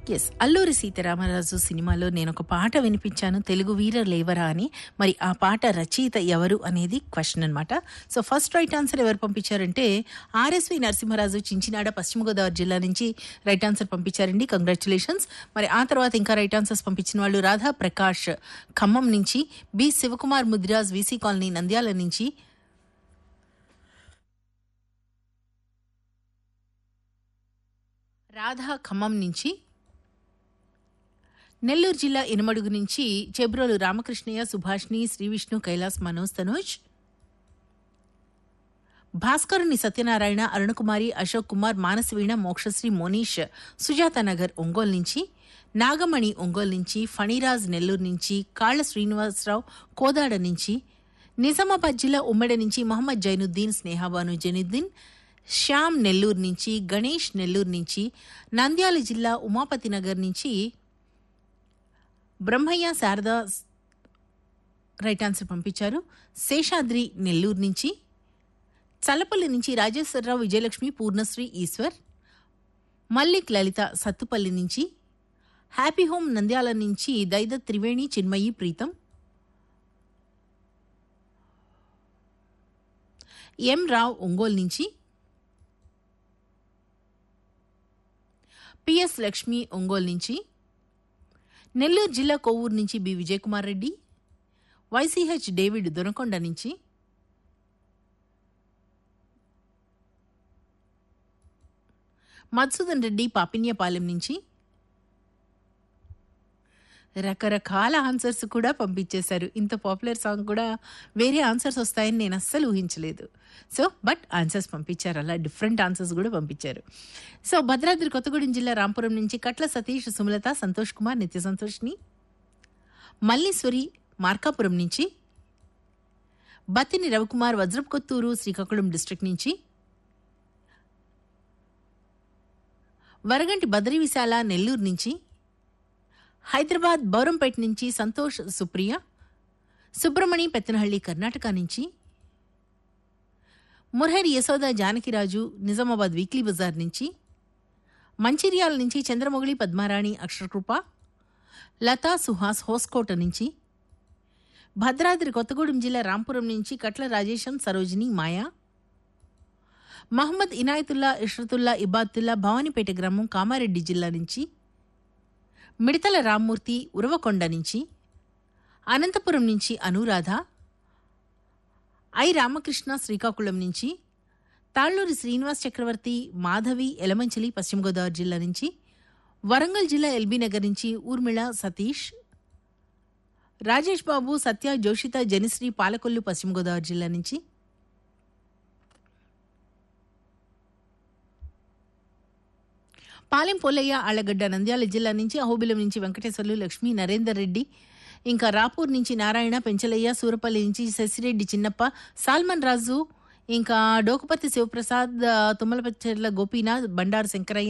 yes Alluri Sitaramaraju సినిమాలో నేను ఒక పాట వినిపించాను తెలుగు వీర లేవరా అని మరి ఆ పాట రచయిత ఎవరు అనేది క్వశ్చన్ అనమాట సో ఫస్ట్ రైట్ ఆన్సర్ ఎవరు పంపించారంటే ఆర్ఎస్వి నరసింహరాజు చించినాడ పశ్చిమ గోదావరి జిల్లా నుంచి రైట్ ఆన్సర్ పంపించారండి కంగ్రాచులేషన్స్ మరి ఆ తర్వాత ఇంకా రైట్ ఆన్సర్స్ పంపించిన వాళ్ళు రాధా ప్రకాష్ ఖమ్మం నుంచి B Shivakumar Mudiraj VC colony Nandyal నుంచి రాధా ఖమ్మం నుంచి నెల్లూరు జిల్లా ఇనమడుగు నుంచి చెబ్రోలు రామకృష్ణయ్య సుభాష్ని శ్రీవిష్ణు కైలాస్ మనోజ్ తనోజ్ భాస్కరుని సత్యనారాయణ అరుణకుమారి అశోక్ కుమార్ మానసవీణ మోక్షశ్రీ మోనీష్ సుజాత నగర్ ఒంగోలు నుంచి నాగమణి ఒంగోలు నుంచి ఫణిరాజ్ నెల్లూరు నుంచి కాళ్ల శ్రీనివాసరావు కోదాడ నుంచి నిజామాబాద్ జిల్లా ఉమ్మడి నుంచి మహమ్మద్ జైనుద్దీన్ స్నేహాబాను జైనుద్దీన్ శ్యామ్ నెల్లూరు నుంచి గణేష్ నెల్లూరు నుంచి నంద్యాల జిల్లా ఉమాపతి నగర్ నుంచి బ్రహ్మయ్య శారద రైట్ ఆన్సర్ పంపించారు శేషాద్రి నెల్లూరు నుంచి చల్లపల్లి నుంచి రాజేశ్వరరావు విజయలక్ష్మి పూర్ణశ్రీ ఈశ్వర్ మల్లిక్ లలిత సత్తుపల్లి నుంచి హ్యాపీ హోమ్ నంద్యాల నుంచి దైద త్రివేణి చిన్మయి ప్రీతం ఎం రావు ఒంగోలు నుంచి పిఎస్ లక్ష్మి ఒంగోలు నుంచి నెల్లూరు జిల్లా కొవ్వూరు నుంచి B Vijayakumar Reddy YCH David Donakonda నుంచి మధుసూదన్ రెడ్డి పాపిన్యపాలెం నుంచి రకరకాల ఆన్సర్స్ కూడా పంపించేశారు ఇంత పాపులర్ సాంగ్ కూడా వేరే ఆన్సర్స్ వస్తాయని నేను అస్సలు ఊహించలేదు సో బట్ ఆన్సర్స్ పంపించారు అలా డిఫరెంట్ ఆన్సర్స్ కూడా పంపించారు సో భద్రాద్రి కొత్తగూడెం జిల్లా రాంపురం నుంచి కట్ల సతీష్ సుమలత సంతోష్ కుమార్ నిత్య సంతోష్ని మల్లీశ్వరి మార్కాపురం నుంచి బత్తిని రవికుమార్ వజ్రపుకొత్తూరు శ్రీకాకుళం డిస్ట్రిక్ట్ నుంచి వరగంటి బద్రి విశాల నెల్లూరు నుంచి హైదరాబాద్ బౌరంపేట నుంచి సంతోష్ సుప్రియ సుబ్రమణి పెత్తనహళ్లి కర్ణాటక నుంచి మురహరి యశోద జానకిరాజు నిజామాబాద్ వీక్లీ బజార్ నుంచి మంచిర్యాల నుంచి చంద్రమొగిలి పద్మారాణి అక్షరకృప లతా సుహాస్ హోస్కోట నుంచి భద్రాద్రి కొత్తగూడెం జిల్లా రాంపురం నుంచి కట్ల రాజేశం సరోజిని మాయా మహమ్మద్ ఇనాయతుల్లా ఇష్రతుల్లా ఇబాతుల్లా భవానీపేట గ్రామం కామారెడ్డి జిల్లా నుంచి మిడతల రామ్మూర్తి ఉరవకొండ నుంచి అనంతపురం నుంచి అనురాధ ఐ రామకృష్ణ శ్రీకాకుళం నుంచి తాళ్లూరి శ్రీనివాస్ చక్రవర్తి మాధవి ఎలమంచిలి పశ్చిమ గోదావరి జిల్లా నుంచి వరంగల్ జిల్లా ఎల్బీ నగర్ నుంచి ఊర్మిళ సతీష్ రాజేష్ బాబు సత్య జోషిత జనిశ్రీ పాలకొల్లు పశ్చిమ గోదావరి జిల్లా నుంచి పాలెం పోలయ్య ఆళ్లగడ్డ నంద్యాల జిల్లా నుంచి అహోబిలం నుంచి వెంకటేశ్వర్లు లక్ష్మీ నరేందర్ రెడ్డి ఇంకా రాపూర్ నుంచి నారాయణ పెంచలయ్య సూరపల్లి నుంచి శశిరెడ్డి చిన్నప్ప సాల్మన్ రాజు ఇంకా డోకుపర్తి శివప్రసాద్ తుమ్మలపచ్చర్ల గోపీనాథ్ బండారు శంకరయ్య